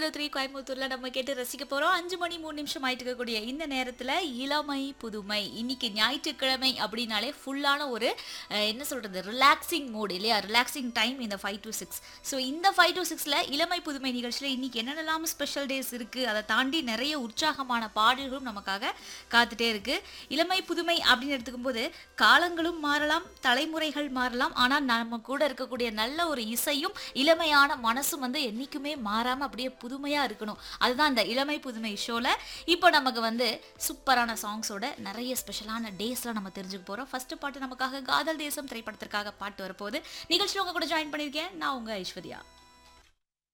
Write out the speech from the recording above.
zero three கோயம்புத்தூர்ல நம்ம கேட்டு ரசிக்க போறோம் அஞ்சு மணி மூணு நிமிஷம் ஆயிட்டு இருக்கக்கூடிய இந்த நேரத்துல இளமை புதுமை இன்னைக்கு ஞாயிற்றுக்கிழமை அப்படின்னாலே ஃபுல்லான ஒரு அஹ், என்ன சொல்றது ரிலாக்ஸிங் மூட் இல்லையா ரிலாக்ஸிங் டைம் இந்த ஃபைவ் டு சிக்ஸ் ஸோ இந்த ஃபைவ் டு சிக்ஸ்ல இளமை புதுமை நிகழ்ச்சியில இன்னைக்கு என்னென்னலாம் ஸ்பெஷல் டேஸ் இருக்கு அதை தாண்டி நிறைய உற்சாகமான பாடல்களும் நமக்காக காத்துட்டே இருக்கு இளமை புதுமை அப்படின்னு எடுத்துக்கும் போது காலங்களும் மாறலாம் தலைமுறைகள் மாறலாம் ஆனா நம்ம கூட இருக்கக்கூடிய நல்ல ஒரு இசையும் இளமையான மனசும் வந்து என்னைக்குமே மாறாம அப்படியே புதுமையா இருக்கணும் அதுதான் இந்த இளமை புதுமை ஷோல இப்போ நமக்கு வந்து சூப்பரான சாங்ஸோட நிறைய ஸ்பெஷலான டேஸ்லாம் நம்ம தெரிஞ்சுக்க போறோம் ஃபர்ஸ்ட் பாட்டு நமக்காக காதல் தேசம் திரைப்படத்திற்காக பாட்டு வரப்போகுது நிகழ்ச்சியில் உங்க கூட ஜாயின் பண்ணியிருக்கேன் நான் உங்க ஐஸ்வர்யா